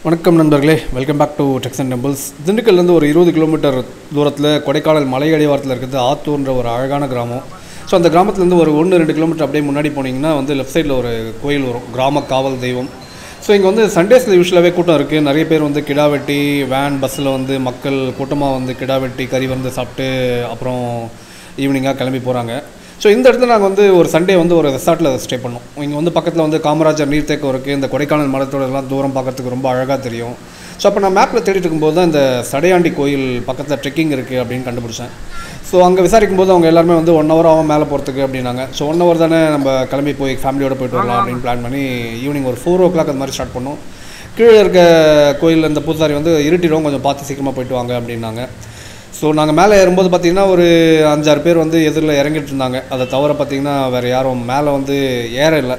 வணக்கம் நண்பர்களே welcome back to treks and temples திண்டுக்கல்லேருந்து ஒரு இருபது கிலோமீட்டர் தூரத்தில் கொடைக்கானல் மலை அடிவாரத்தில் இருக்கிறது ஆத்தூர்ன்ற ஒரு அழகான கிராமம் ஸோ அந்த கிராமத்துலேருந்து ஒரு ஒன்று ரெண்டு கிலோமீட்டர் அப்படியே முன்னாடி போனீங்கன்னா வந்து லெஃப்ட் சைடில் ஒரு கோயில் வரும் கிராம காவல் தெய்வம் ஸோ இங்கே வந்து சண்டேஸில் யூஸ்வலாகவே கூட்டம் இருக்குது நிறைய பேர் வந்து கிடா வெட்டி வேன் பஸ்ஸில் வந்து மக்கள் கூட்டமாக வந்து கிடா வெட்டி கறி வந்து சாப்பிட்டு அப்புறம் ஈவினிங்காக கிளம்பி போகிறாங்க ஸோ இந்த இடத்துல நாங்கள் வந்து ஒரு சண்டே வந்து ஒரு ரெசார்ட்டில் ஸ்டே பண்ணோம் இங்கே வந்து பக்கத்தில் வந்து காமராஜர் நீர்த்தேக்கம் இருக்குது இந்த கொடைக்கானல் மரத்தோட எல்லாம் தூரம் பார்க்கறதுக்கு ரொம்ப அழகாக தெரியும் ஸோ அப்போ நான் மேப்பில் தேடிட்டு இருக்கும்போது தான் இந்த சடையாண்டி கோயில் பக்கத்தில் ட்ரெக்கிங் இருக்குது அப்படின்னு கண்டுபிடிச்சேன் ஸோ அங்கே விசாரிக்கும் போது அவங்க எல்லாருமே வந்து ஒன் ஹவர் ஆகும் மேலே போகிறதுக்கு அப்படின்னாங்க ஸோ ஒன் ஹவர் தானே நம்ம கிளம்பி போய் ஃபேமிலியோட போயிட்டு வரலாம் அப்படின்னு பிளான் பண்ணி ஈவினிங் ஒரு ஃபோர் ஓ கிளாக் அந்த மாதிரி ஸ்டார்ட் பண்ணோம் கீழே இருக்க கோயில் இந்த பூசாரி வந்து இருட்டிடும் கொஞ்சம் பார்த்து சீக்கிரமாக போயிட்டு வாங்க அப்படின்னாங்க ஸோ நாங்கள் மேலே ஏறும்போது பார்த்தீங்கன்னா ஒரு அஞ்சாறு பேர் வந்து எதிரில் இறங்கிட்டு இருந்தாங்க அதை தவிர பார்த்தீங்கன்னா வேறு யாரும் மேலே வந்து ஏற இல்லை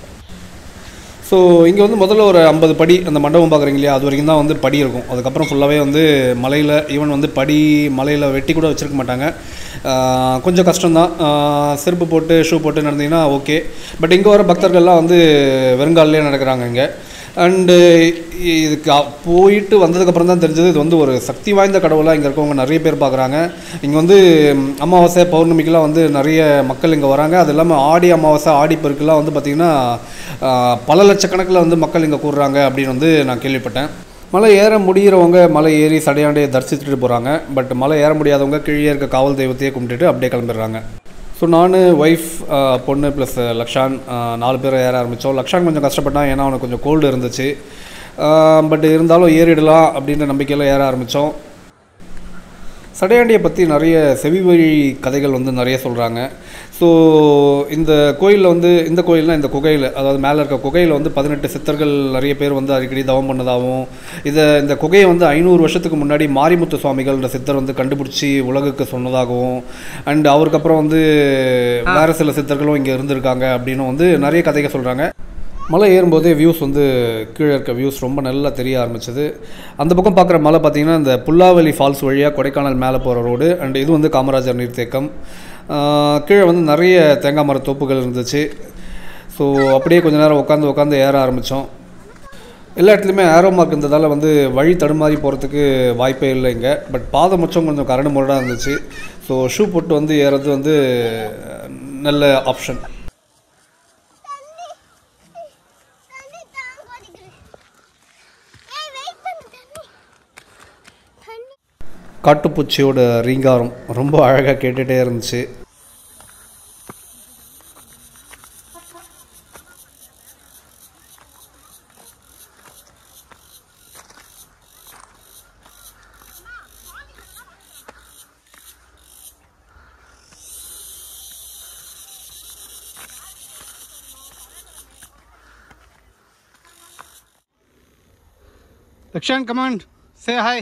ஸோ இங்கே வந்து முதல்ல ஒரு ஐம்பது படி அந்த மண்டபம் பார்க்குறீங்க இல்லையா அது வரைக்கும் தான் வந்து படி இருக்கும் அதுக்கப்புறம் ஃபுல்லாகவே வந்து மலையில் ஈவன் வந்து படி மலையில் வெட்டி கூட வச்சுருக்க மாட்டாங்க ஆஹ் கொஞ்சம் கஷ்டம்தான் ஆஹ் செருப்பு போட்டு ஷூ போட்டு நடந்தீங்கன்னா ஓகே பட் இங்கே வர பக்தர்கள்லாம் வந்து வெறுங்காலிலே நடக்கிறாங்க இங்கே அண்டு இதுக்கு அ- போயிட்டு வந்ததுக்கப்புறம் தான் தெரிஞ்சது இது வந்து ஒரு சக்தி வாய்ந்த கடவுளாக இங்கே இருக்கவங்க நிறைய பேர் பார்க்குறாங்க இங்கே வந்து ம், அமாவாசை பௌர்ணமிக்கெலாம் வந்து நிறைய மக்கள் இங்கே வராங்க அது இல்லாமல் ஆடி அமாவாசை ஆடி பெருக்கெல்லாம் வந்து பார்த்திங்கன்னா ஆ, பல லட்சக்கணக்கில் வந்து மக்கள் இங்கே கூடுறாங்க அப்படின்னு வந்து நான் கேள்விப்பட்டேன் மலை ஏற முடிகிறவங்க மலை ஏறி சடையாண்டையை தரிசித்துட்டு போகிறாங்க பட் மலை ஏற முடியாதவங்க கீழே இருக்க காவல் தெய்வத்தையே கும்பிட்டுட்டு அப்படியே கிளம்பிடுறாங்க ஸோ நான் ஒய்ஃப் பொண்ணு ப்ளஸ் லக்ஷான் ஆஹ் நாலு பேர் ஏற ஆரம்பித்தோம் லக்ஷான் கொஞ்சம் கஷ்டப்பட்டான் ஏன்னா அவனுக்கு கொஞ்சம் கோல்டு இருந்துச்சு பட் இருந்தாலும் ஏறிடலாம் அப்படின்ற நம்பிக்கையில் ஏற ஆரம்பித்தோம் சடையாண்டியை பற்றி நிறைய செவிவழி கதைகள் வந்து நிறைய சொல்கிறாங்க ஸோ இந்த கோயிலில் வந்து இந்த கோயில்னா இந்த குகையில் அதாவது மேலே இருக்க குகையில் வந்து பதினெட்டு சித்தர்கள் நிறைய பேர் வந்து அடிக்கடி தவம் பண்ணதாகவும் இதை இந்த குகையை வந்து ஐநூறு வருஷத்துக்கு முன்னாடி மாரிமுத்து சுவாமிகள்ன்ற சித்தர் வந்து கண்டுபிடிச்சி உலகுக்கு சொன்னதாகவும் அண்ட் அவருக்கு அப்புறம் வந்து வேறு சில சித்தர்களும் இங்கே இருந்திருக்காங்க அப்படின்னு வந்து நிறைய கதைகள் சொல்கிறாங்க மலை ஏறும்போதே வியூஸ் வந்து கீழே இருக்க வியூஸ் ரொம்ப நல்லா தெரிய ஆரம்பிச்சது அந்த பக்கம் பார்க்குற மலை பார்த்தீங்கன்னா இந்த புல்லாவலி ஃபால்ஸ் வழியாக கொடைக்கானல் மேலே போகிற ரோடு அண்ட் இது வந்து காமராஜர் நீர்த்தேக்கம் ஆஹ் கீழே வந்து நிறைய தேங்காய் மர தோப்புகள் இருந்துச்சு ஸோ அப்படியே கொஞ்ச நேரம் உட்காந்து உட்காந்து ஏற ஆரம்பித்தோம் எல்லா இடத்துலையுமே ஏரோ மார்க் இருந்ததால் வந்து வழி தடுமாறி போகிறதுக்கு வாய்ப்பே இல்லை இங்கே பட் பாதம் முச்சம் கொஞ்சம் கரடு முரடாக இருந்துச்சு ஸோ ஷூ போட்டு வந்து ஏறது வந்து நல்ல ஆப்ஷன் தண்ணி தாங்க அடிக்குது ஏய் வெயிட் பண்ணு தண்ணி தண்ணி காட்டுப்பூச்சியோட ரீங்காரம் ரொம்ப அழகாக கேட்டுகிட்டே இருந்துச்சு Lakshan, come on, say hi.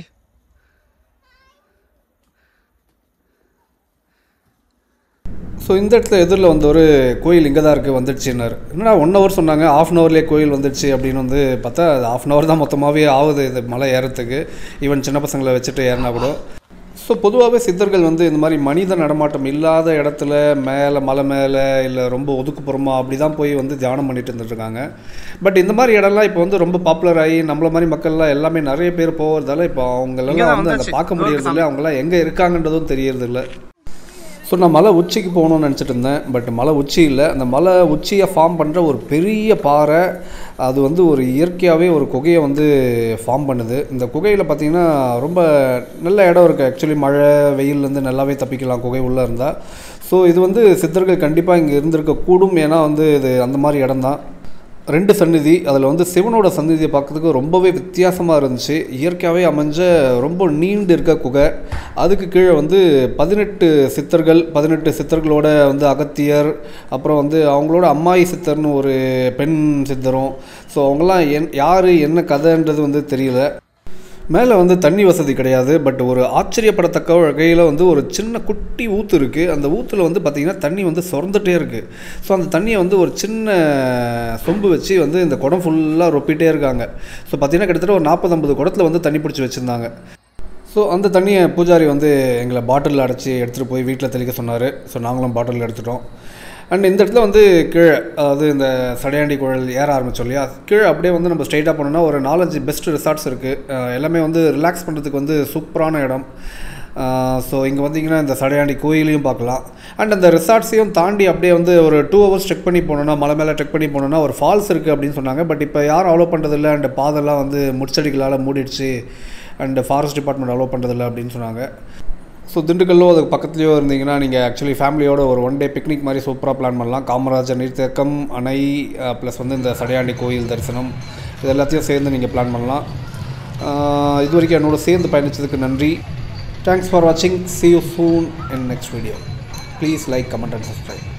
So இந்த இடத்துல எதிரில் வந்து ஒரு கோயில் இங்கே தான் இருக்குது வந்துடுச்சுன்னாரு என்னடா ஒன் ஹவர் சொன்னாங்க ஆஃப் அன் ஹவர்லேயே கோயில் வந்துடுச்சு அப்படின்னு வந்து பார்த்தா அது ஆஃப் அன் ஹவர் தான் மொத்தமாகவே ஆகுது இது மலை ஏறத்துக்கு ஈவன் சின்ன பசங்களை வச்சுட்டு ஏறினா கூட ஸோ பொதுவாகவே சித்தர்கள் வந்து இந்த மாதிரி மனித நடமாட்டம் இல்லாத இடத்துல மேலே மலை மேலே இல்லை ரொம்ப ஒதுக்குப்புறமா அப்படி தான் போய் வந்து தியானம் பண்ணிட்டு இருந்துட்டுருக்காங்க பட் இந்த மாதிரி இடம்லாம் இப்போ வந்து ரொம்ப பாப்புலர் ஆகி நம்மள மாதிரி மக்கள்லாம் எல்லாமே நிறைய பேர் போகிறதால இப்போ அவங்களெல்லாம் வந்து அங்கே பார்க்க முடியறதில்ல அவங்களாம் எங்கே இருக்காங்கன்றதும் தெரியறதில்ல ஸோ நான் மலை உச்சிக்கு போகணும்னு நினச்சிட்டு இருந்தேன் பட் மலை உச்சி இல்லை அந்த மலை உச்சியை ஃபார்ம் பண்ணுற ஒரு பெரிய பாறை அது வந்து ஒரு இயற்கையாகவே ஒரு குகையை வந்து ஃபார்ம் பண்ணுது இந்த குகையில் பார்த்தீங்கன்னா ரொம்ப நல்ல இடம் இருக்குது ஆக்சுவலி மழை வெயில்லேருந்து நல்லாவே தப்பிக்கலாம் குகை உள்ளே இருந்தால் ஸோ இது வந்து சித்தர்கள் கண்டிப்பாக இங்கே இருந்திருக்க கூடும் ஏன்னா வந்து இது அந்த மாதிரி இடம்தான் ரெண்டு சந்நிதி அதில் வந்து சிவனோட சந்நிதியை பார்க்கறதுக்கு ரொம்பவே வித்தியாசமாக இருந்துச்சு இயற்கையாகவே அமைஞ்ச ரொம்ப நீண்டு இருக்க குகை அதுக்கு கீழே வந்து பதினெட்டு சித்தர்கள் பதினெட்டு சித்தர்களோட வந்து அகத்தியர் அப்புறம் வந்து அவங்களோட அம்மாயி சித்தர்னு ஒரு பெண் சித்தரும் ஸோ அவங்களாம் என் யார் என்ன கதைன்றது வந்து தெரியல மேலே வந்து தண்ணி வசதி கிடையாது பட் ஒரு ஆச்சரியப்படத்தக்க வகையில் வந்து ஒரு சின்ன குட்டி ஊற்று இருக்குது அந்த ஊற்றுல வந்து பார்த்திங்கன்னா தண்ணி வந்து சுரந்துட்டே இருக்குது ஸோ அந்த தண்ணியை வந்து ஒரு சின்ன சொம்பு வச்சு வந்து இந்த குடம் ஃபுல்லாக ரொப்பிட்டே இருக்காங்க ஸோ பார்த்திங்கன்னா கிட்டத்தட்ட ஒரு நாற்பது ஐம்பது குடத்தில் வந்து தண்ணி பிடிச்சி வச்சுருந்தாங்க ஸோ அந்த தண்ணியை பூஜாரி வந்து எங்களை பாட்டிலில் அடைச்சி எடுத்துகிட்டு போய் வீட்டில் தெளிக்க சொன்னார் ஸோ நாங்களும் பாட்டிலில் எடுத்துட்டோம் அண்ட் இந்த இடத்துல வந்து கீழே அதாவது இந்த சடையாண்டி குழல் ஏற ஆரம்பிச்சோம் இல்லையா கீழே அப்படியே வந்து நம்ம ஸ்ட்ரைட்டாக போனோம்னா ஒரு நாலஞ்சு பெஸ்ட் ரிசார்ட்ஸ் இருக்குது எல்லாமே வந்து ரிலாக்ஸ் பண்ணுறதுக்கு வந்து சூப்பரான இடம் ஸோ இங்கே வந்தீங்கன்னா இந்த சடையாண்டி கோயிலையும் பார்க்கலாம் அண்ட் அந்த ரிசார்ட்ஸையும் தாண்டி அப்படியே வந்து ஒரு டூ ஹவர்ஸ் செக் பண்ணி போனோம்னா மலை மேலே செக் பண்ணி போனோம்னா ஒரு ஃபால்ஸ் இருக்குது அப்படின்னு சொன்னாங்க பட் இப்போ யாரும் அலோவ் பண்ணுறதில்ல அண்ட் பாதெல்லாம் வந்து முட்செடிகளால் மூடிடுச்சு அண்ட் ஃபாரஸ்ட் டிபார்ட்மெண்ட் அலோவ் பண்ணுறதில்ல அப்படின்னு சொன்னாங்க ஸோ திண்டுக்கல்லோ அதுக்கு பக்கத்துலேயோ இருந்தீங்கன்னா நீங்கள் ஆக்சுவலி ஃபேமிலியோட ஒரு ஒன் டே பிக்னிக் மாதிரி சூப்பராக பிளான் பண்ணலாம் காமராஜர் நீர்த்தேக்கம் அணை ப்ளஸ் வந்து இந்த சடையாண்டி கோயில் தரிசனம் இது எல்லாத்தையும் சேர்ந்து நீங்கள் பிளான் பண்ணலாம் அஹ் இது வரைக்கும் என்னோட சேர்ந்து பயணித்ததுக்கு நன்றி தேங்க்ஸ் ஃபார் வாட்சிங் see you soon in next video please like comment and subscribe